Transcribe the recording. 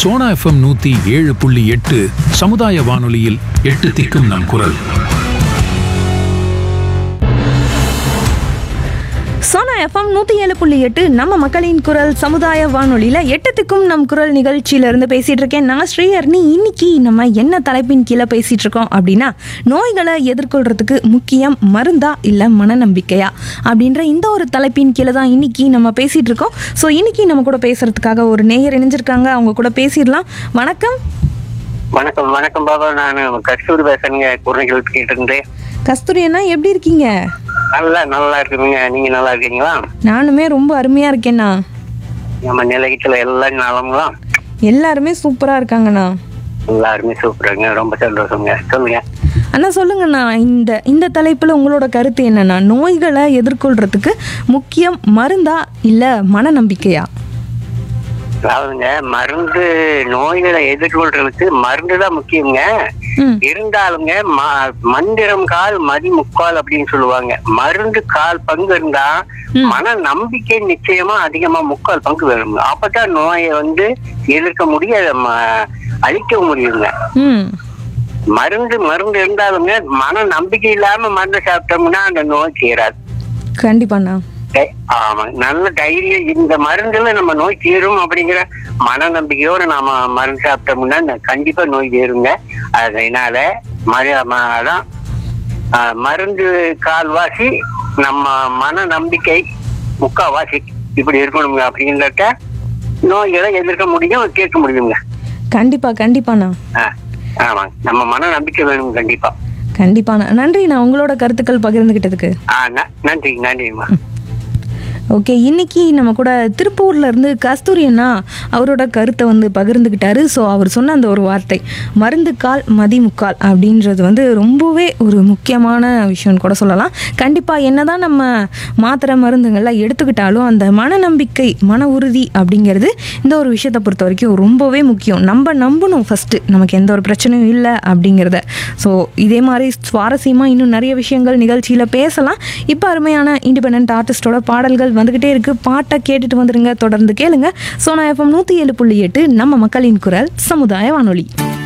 Sona FM நூத்தி ஏழு புள்ளி எட்டு சமுதாய வானொலியில் எட்டு திக்கும் நம் குரல் சோனா எஃப்எம் நூற்றி ஏழு புள்ளி எட்டு நம்ம மக்களின் குரல் சமுதாய வானொலியில் எட்டத்துக்கும் நம் குரல் நிகழ்ச்சியில இருந்து பேசிட்டு இருக்கேன் நான் ஸ்ரீஹர்னி இன்னைக்கு நம்ம என்ன தலைப்பின் கீழே பேசிட்டு இருக்கோம் அப்படின்னா நோய்களை எதிர்கொள்றதுக்கு முக்கியம் மருந்தா இல்லை மனநம்பிக்கையா அப்படின்ற இந்த ஒரு தலைப்பின் கீழே தான் இன்னைக்கு நம்ம பேசிட்டு இருக்கோம் ஸோ இன்னைக்கு நம்ம கூட பேசுறதுக்காக ஒரு நேயர் இணைஞ்சிருக்காங்க அவங்க கூட பேசிடலாம் வணக்கம் வணக்கம் வணக்கம் பாபா நான் கஸ்தூரி பேசுறேங்க குறைகள் கேட்டு இருந்தேன் கஸ்தூரி அண்ணா எப்படி இருக்கீங்க நல்லா நல்லா இருக்குதுங்க நீங்க நல்லா இருக்கீங்களா நானுமே ரொம்ப அருமையா இருக்கேண்ணா நம்ம நிலையத்துல எல்லாம் நலங்களா எல்லாருமே சூப்பரா இருக்காங்கண்ணா எல்லாருமே சூப்பருங்க ரொம்ப சந்தோஷங்க சொல்லுங்க அண்ணா சொல்லுங்கண்ணா இந்த இந்த தலைப்பில் உங்களோட கருத்து என்னண்ணா நோய்களை எதிர்கொள்றதுக்கு முக்கியம் மருந்தா இல்லை மனநம்பிக்கையா அதாவதுங்க மருந்து நோய்களை எதிர்கொள்றதுக்கு மருந்து தான் முக்கியங்க ம் இருந்தாலுங்க ம- மந்திரம் கால் மதி முக்கால் அப்படின்னு சொல்லுவாங்க மருந்து கால் பங்கு இருந்தா மன நம்பிக்கை நிச்சயமா அதிகமா முக்கால் பங்கு வேணுங்க அப்பதான் நோயை வந்து எதிர்க்க முடிய ம- அழிக்க முடியுங்க ம் மருந்து மருந்து இருந்தாலுங்க மன நம்பிக்கை இல்லாம மருந்து சாப்பிட்டோம்னா அந்த நோய் தீராது கண்டிப்பாண்ணா டை- ஆமா நல்ல தைரியம் இந்த மருந்துல நம்ம நோய் தீரும் அப்படிங்கிற மன நம்பிக்கையோட நாம மருந்து சாப்பிட்டோம்னா ந- கண்டிப்பா நோய் தீருங்க அதனால மரு ம- அதான் ஆ, மருந்து கால்வாசி நம்ம மன நம்பிக்கை முக்காவாசி இப்படி இருக்கணுங்க அப்படிங்கிறத நோய்களை எதிர்க்க முடியும் கேட்க முடியுங்க கண்டிப்பா கண்டிப்பாண்ணா ஆ, ஆமாங்க நம்ம மன நம்பிக்கை வேணும் கண்டிப்பா கண்டிப்பாண்ணா நன்றிண்ணா உங்களோட கருத்துக்கள் பகிர்ந்துக்கிட்டதுக்கு ஆ ந- நன்றி நன்றிம்மா ஓகே இன்னைக்கு நம்ம கூட திருப்பூர்ல இருந்து கஸ்தூரி அண்ணா அவரோட கருத்தை வந்து பகிர்ந்துக்கிட்டாரு ஸோ அவர் சொன்ன அந்த ஒரு வார்த்தை மருந்து கால் மதி முக்கால் அப்படின்றது வந்து ரொம்பவே ஒரு முக்கியமான விஷயம்னு கூட சொல்லலாம் கண்டிப்பாக என்னதான் நம்ம மாத்திரை மருந்துங்கள்லாம் எடுத்துக்கிட்டாலும் அந்த மனநம்பிக்கை மன உறுதி அப்படிங்கிறது இந்த ஒரு விஷயத்தை பொறுத்த வரைக்கும் ரொம்பவே முக்கியம் நம்ம நம்பணும் ஃபஸ்ட்டு நமக்கு எந்த ஒரு பிரச்சனையும் இல்லை அப்படிங்கிறத ஸோ இதே மாதிரி சுவாரஸ்யமாக இன்னும் நிறைய விஷயங்கள் நிகழ்ச்சியில் பேசலாம் இப்போ அருமையான இண்டிபெண்ட் ஆர்டிஸ்டோட பாடல்கள் வந்துக்கிட்டே இருக்கு பாட்டை கேட்டுட்டு வந்துருங்க தொடர்ந்து கேளுங்க சோனா எஃப்எம் நூற்றி ஏழு புள்ளி எட்டு நம்ம மக்களின் குரல் சமுதாய வானொலி